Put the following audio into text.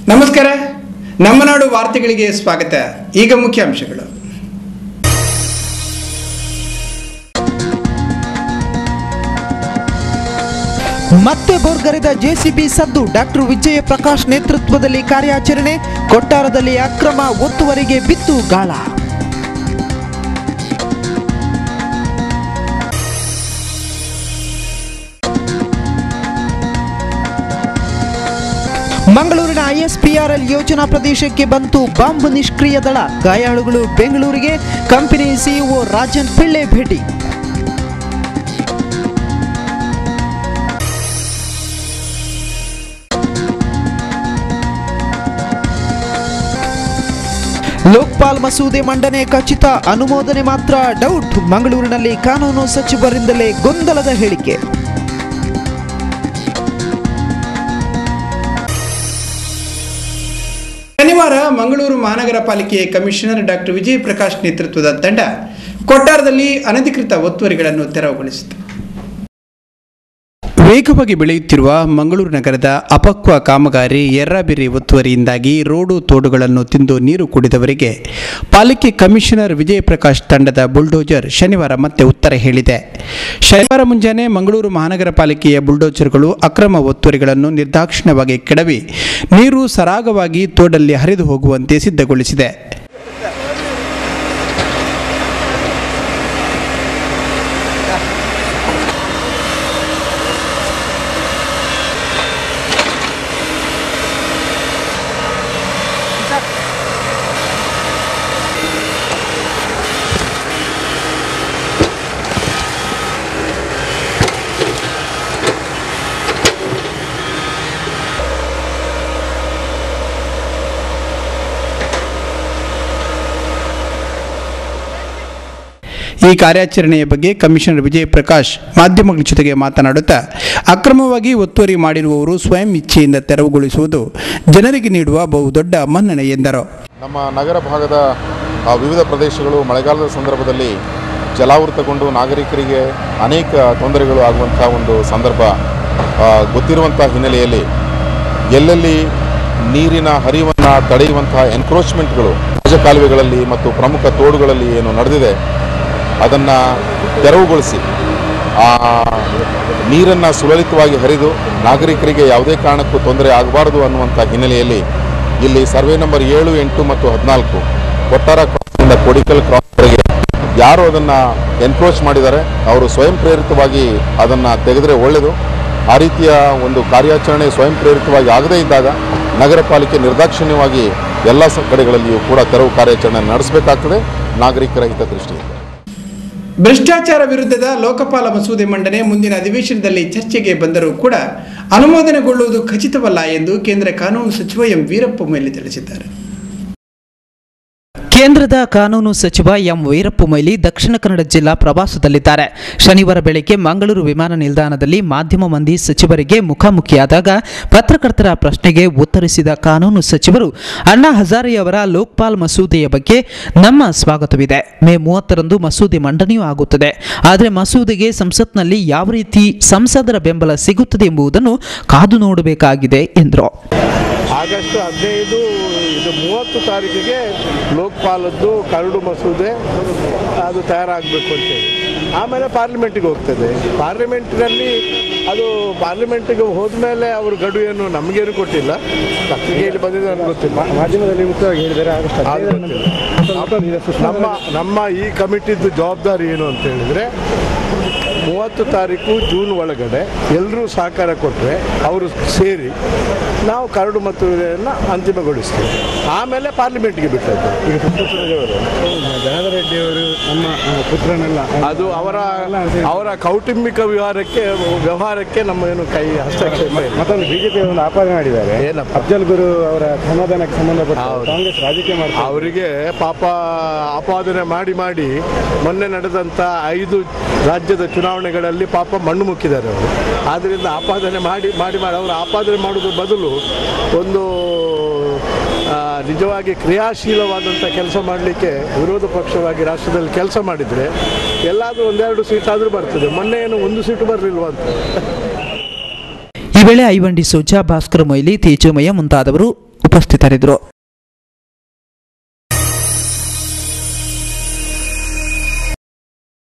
ನಮಸ್ಕಾರ ನಮ್ಮ ನಾಡು ವಾರ್ತೆಗಳಿಗೆ ಸ್ವಾಗತ ಈಗ ಮುಖ್ಯಾಂಶಗಳು ಮತ್ತೆ ಬೋರ್ಗರೆದ ಜೆಸಿಬಿ ಸದ್ದು ಡಾಕ್ಟರ್ ವಿಜಯ ಪ್ರಕಾಶ್ ನೇತೃತ್ವದಲ್ಲಿ ಕಾರ್ಯಾಚರಣೆ ಕೊಟ್ಟಾರದಲ್ಲಿ ಅಕ್ರಮ ಒತ್ತುವರಿಗೆ ಬಿತ್ತು ಗಾಳ ಮಂಗಳೂರಿನ ಐಎಸ್ಪಿಆರ್ಎಲ್ ಯೋಜನಾ ಪ್ರದೇಶಕ್ಕೆ ಬಂತು ಬಾಂಬ್ ನಿಷ್ಕ್ರಿಯ ದಳ ಗಾಯಾಳುಗಳು ಬೆಂಗಳೂರಿಗೆ ಕಂಪನಿ ಸಿಇಒ ರಾಜನ್ ಪಿಳ್ಳೆ ಭೇಟಿ ಲೋಕ್ಪಾಲ್ ಮಸೂದೆ ಮಂಡನೆ ಖಚಿತ ಅನುಮೋದನೆ ಮಾತ್ರ ಡೌಟ್ ಮಂಗಳೂರಿನಲ್ಲಿ ಕಾನೂನು ಸಚಿವರಿಂದಲೇ ಗೊಂದಲದ ಹೇಳಿಕೆ ಶನಿವಾರ ಮಂಗಳೂರು ಮಹಾನಗರ ಪಾಲಿಕೆಯ ಕಮಿಷನರ್ ಡಾಕ್ಟರ್ ವಿಜಯ್ ಪ್ರಕಾಶ್ ನೇತೃತ್ವದ ತಂಡ ಕೊಟ್ಟಾರದಲ್ಲಿ ಅನಧಿಕೃತ ಒತ್ತುವರಿಗಳನ್ನು ತೆರವುಗೊಳಿಸಿತು ವೇಗವಾಗಿ ಬೆಳೆಯುತ್ತಿರುವ ಮಂಗಳೂರು ನಗರದ ಅಪಕ್ವ ಕಾಮಗಾರಿ ಎರ್ರಾಬಿರಿ ಒತ್ತುವರಿಯಿಂದಾಗಿ ರೋಡು ತೋಡುಗಳನ್ನು ತಿಂದು ನೀರು ಕುಡಿದವರಿಗೆ ಪಾಲಿಕೆ ಕಮಿಷನರ್ ವಿಜಯ ಪ್ರಕಾಶ್ ತಂಡದ ಬುಲ್ಡೋಜರ್ ಶನಿವಾರ ಮತ್ತೆ ಉತ್ತರ ಹೇಳಿದೆ ಶನಿವಾರ ಮುಂಜಾನೆ ಮಂಗಳೂರು ಮಹಾನಗರ ಪಾಲಿಕೆಯ ಬುಲ್ಡೋಜರ್ಗಳು ಅಕ್ರಮ ಒತ್ತುವರಿಗಳನ್ನು ನಿರ್ದಾಕ್ಷಿಣ್ಯವಾಗಿ ಕೆಡವಿ ನೀರು ಸರಾಗವಾಗಿ ತೋಡಲ್ಲಿ ಹರಿದು ಹೋಗುವಂತೆ ಸಿದ್ಧಗೊಳಿಸಿದೆ ಈ ಕಾರ್ಯಾಚರಣೆಯ ಬಗ್ಗೆ ಕಮಿಷನರ್ ವಿಜಯ್ ಪ್ರಕಾಶ್ ಮಾಧ್ಯಮಗಳ ಜೊತೆಗೆ ಮಾತನಾಡುತ್ತಾ ಅಕ್ರಮವಾಗಿ ಒತ್ತುವರಿ ಮಾಡಿರುವವರು ಸ್ವಯಂ ಇಚ್ಛೆಯಿಂದ ತೆರವುಗೊಳಿಸುವುದು ಜನರಿಗೆ ನೀಡುವ ಬಹುದೊಡ್ಡ ಮನ್ನಣೆ ಎಂದರು ನಮ್ಮ ನಗರ ಭಾಗದ ಆ, ವಿವಿಧ ಪ್ರದೇಶಗಳು ಮಳೆಗಾಲದ ಸಂದರ್ಭದಲ್ಲಿ ಜಲಾವೃತಗೊಂಡು ನಾಗರಿಕರಿಗೆ ಅನೇಕ ತೊಂದರೆಗಳು ಆಗುವಂಥ ಒಂದು ಸಂದರ್ಭ ಆ, ಗೊತ್ತಿರುವಂಥ ಹಿನ್ನೆಲೆಯಲ್ಲಿ ಎಲ್ಲೆಲ್ಲಿ ನೀರಿನ ಹರಿವನ್ನು ತಡೆಯುವಂತಹ ಎನ್ಕ್ರೋಚ್ಮೆಂಟ್ಗಳು ರಾಜಕಾಲುವೆಗಳಲ್ಲಿ ಮತ್ತು ಪ್ರಮುಖ ತೋಡುಗಳಲ್ಲಿ ಏನು ನಡೆದಿದೆ ಅದನ್ನು ತೆರವುಗೊಳಿಸಿ ಆ ನೀರನ್ನು ಸುಲಲಿತವಾಗಿ ಹರಿದು ನಾಗರಿಕರಿಗೆ ಯಾವುದೇ ಕಾರಣಕ್ಕೂ ತೊಂದರೆ ಆಗಬಾರದು ಅನ್ನುವಂಥ ಹಿನ್ನೆಲೆಯಲ್ಲಿ ಇಲ್ಲಿ ಸರ್ವೆ ನಂಬರ್ ಏಳು ಎಂಟು ಮತ್ತು ಹದಿನಾಲ್ಕು ಕೊಟ್ಟಾರ ಕ್ರಾಸ್ನಿಂದ ಕೋಡಿಕಲ್ ಕ್ರಾಸ್ವರೆಗೆ ಯಾರು ಅದನ್ನು ಎನ್ಕ್ರೋಚ್ ಮಾಡಿದ್ದಾರೆ ಅವರು ಸ್ವಯಂ ಪ್ರೇರಿತವಾಗಿ ಅದನ್ನು ತೆಗೆದರೆ ಒಳ್ಳೆಯದು ಆ ರೀತಿಯ ಒಂದು ಕಾರ್ಯಾಚರಣೆ ಸ್ವಯಂ ಪ್ರೇರಿತವಾಗಿ ಆಗದೇ ಇದ್ದಾಗ ನಗರ ಪಾಲಿಕೆ ನಿರ್ದಾಕ್ಷಿಣ್ಯವಾಗಿ ಎಲ್ಲ ಸ ಕಡೆಗಳಲ್ಲಿಯೂ ಕೂಡ ತೆರವು ಕಾರ್ಯಾಚರಣೆ ನಡೆಸಬೇಕಾಗ್ತದೆ ನಾಗರಿಕರ ಹಿತದೃಷ್ಟಿಯಿಂದ ಭ್ರಷ್ಟಾಚಾರ ವಿರುದ್ಧದ ಲೋಕಪಾಲ ಮಸೂದೆ ಮಂಡನೆ ಮುಂದಿನ ಅಧಿವೇಶನದಲ್ಲಿ ಚರ್ಚೆಗೆ ಬಂದರೂ ಕೂಡ ಅನುಮೋದನೆಗೊಳ್ಳುವುದು ಖಚಿತವಲ್ಲ ಎಂದು ಕೇಂದ್ರ ಕಾನೂನು ಸಚಿವ ಎಂ ವೀರಪ್ಪ ಮೊಯ್ಲಿ ತಿಳಿಸಿದ್ದಾರೆ ಕೇಂದ್ರದ ಕಾನೂನು ಸಚಿವ ಎಂ ವೀರಪ್ಪ ಮೊಯ್ಲಿ ದಕ್ಷಿಣ ಕನ್ನಡ ಜಿಲ್ಲಾ ಪ್ರವಾಸದಲ್ಲಿದ್ದಾರೆ ಶನಿವಾರ ಬೆಳಗ್ಗೆ ಮಂಗಳೂರು ವಿಮಾನ ನಿಲ್ದಾಣದಲ್ಲಿ ಮಾಧ್ಯಮ ಮಂದಿ ಸಚಿವರಿಗೆ ಮುಖಾಮುಖಿಯಾದಾಗ ಪತ್ರಕರ್ತರ ಪ್ರಶ್ನೆಗೆ ಉತ್ತರಿಸಿದ ಕಾನೂನು ಸಚಿವರು ಅಣ್ಣಾ ಹಜಾರೆಯವರ ಲೋಕ್ಪಾಲ್ ಮಸೂದೆಯ ಬಗ್ಗೆ ನಮ್ಮ ಸ್ವಾಗತವಿದೆ ಮೇ ಮೂವತ್ತರಂದು ಮಸೂದೆ ಮಂಡನೆಯೂ ಆಗುತ್ತದೆ ಆದರೆ ಮಸೂದೆಗೆ ಸಂಸತ್ನಲ್ಲಿ ಯಾವ ರೀತಿ ಸಂಸದರ ಬೆಂಬಲ ಸಿಗುತ್ತದೆ ಎಂಬುದನ್ನು ಕಾದು ನೋಡಬೇಕಾಗಿದೆ ಎಂದರು ಆಗಸ್ಟ್ ಹದಿನೈದು ಇದು ಮೂವತ್ತು ತಾರೀಕಿಗೆ ಲೋಕಪಾಲದ್ದು ಕರಡು ಮಸೂದೆ ಅದು ತಯಾರಾಗಬೇಕು ಅಂತೇಳಿ ಆಮೇಲೆ ಪಾರ್ಲಿಮೆಂಟಿಗೆ ಹೋಗ್ತದೆ ಪಾರ್ಲಿಮೆಂಟಿನಲ್ಲಿ ಅದು ಪಾರ್ಲಿಮೆಂಟಿಗೆ ಹೋದ್ಮೇಲೆ ಅವರು ಗಡುವು ಏನು ನಮಗೇನು ಕೊಟ್ಟಿಲ್ಲ ಪತ್ರಿಕೆಯಲ್ಲಿ ಬಂದಿದೆ ನನಗೆ ಗೊತ್ತಿಲ್ಲ ಮಾಧ್ಯಮದಲ್ಲಿ ಮುಖ್ಯವಾಗಿ ಹೇಳಿದರೆ ಆಗಸ್ಟ್ ಅದು ಗೊತ್ತಿಲ್ಲ ನಮ್ಮ ನಮ್ಮ ಈ ಕಮಿಟಿದ್ದು ಜವಾಬ್ದಾರಿ ಏನು ಅಂತ ಹೇಳಿದರೆ ಮೂವತ್ತು ತಾರೀಕು ಜೂನ್ ಒಳಗಡೆ ಎಲ್ಲರೂ ಸಹಕಾರ ಕೊಟ್ಟರೆ ಅವರು ಸೇರಿ ನಾವು ಕರಡು ಮಸೂದೆಯನ್ನು ಅಂತಿಮಗೊಳಿಸ್ತೀವಿ ಆಮೇಲೆ ಪಾರ್ಲಿಮೆಂಟ್ಗೆ ಬಿಟ್ಟದ್ದು ಈಗ ಸುತ್ತಮುತ್ತಲದವರು ಜನಾರ್ದನ ರೆಡ್ಡಿ ಅವರು ನಮ್ಮ ಆ, ಪುತ್ರನೆಲ್ಲ ಅದು ಅವರ ಅವರ ಕೌಟುಂಬಿಕ ವ್ಯವಹಾರಕ್ಕೆ ವ್ಯವಹಾರಕ್ಕೆ ನಮ್ಮ ಏನು ಕೈ ಹಸ್ತಕ್ಷೇಪ ಇಲ್ಲ ಮತ್ತೊಂದು ಬಿಜೆಪಿ ಒಂದು ಆಪಾದನೆ ಮಾಡಿದ್ದಾರೆ ಏನಪ್ಪ? ಅಫ್ಜಲ್ ಗುರು ಅವರ ಸಮಾಧಾನಕ್ಕೆ ಸಂಬಂಧಪಟ್ಟ ಹೌದು. ಕಾಂಗ್ರೆಸ್ ರಾಜಕೀಯ ಮಾಡ್ತಾರೆ ಅವರಿಗೆ ಪಾಪ ಆಪಾದನೆ ಮಾಡಿ ಮಾಡಿ ಮೊನ್ನೆ ನಡೆದಂಥ ಐದು ರಾಜ್ಯದ ಚುನಾವಣೆಗಳಲ್ಲಿ ಪಾಪ ಮಣ್ಣು ಮುಕ್ಕಿದ್ದಾರೆ ಅವರು ಆದ್ದರಿಂದ ಆಪಾದನೆ ಮಾಡಿ ಮಾಡಿ ಮಾಡಿ ಅವರು ಆಪಾದನೆ ಮಾಡೋದ್ರ ಬದಲು ಒಂದು ಆ, ನಿಜವಾಗಿ ಕ್ರಿಯಾಶೀಲವಾದಂಥ ಕೆಲಸ ಮಾಡಲಿಕ್ಕೆ ವಿರೋಧ ಪಕ್ಷವಾಗಿ ರಾಷ್ಟ್ರದಲ್ಲಿ ಕೆಲಸ ಮಾಡಿದರೆ ಎಲ್ಲಾದರೂ ಒಂದೆರಡು ಸೀಟ್ ಆದರೂ ಬರ್ತದೆ ಮೊನ್ನೆ ಏನು ಒಂದು ಸೀಟು ಬರಲಿಲ್ವಂತ ಈ ವೇಳೆ ಐವಂಡಿ ಸೋಜಾ ಭಾಸ್ಕರ ಮೊಯ್ಲಿ ತೇಜೋಮಯ ಮುಂತಾದವರು ಉಪಸ್ಥಿತರಿದ್ದರು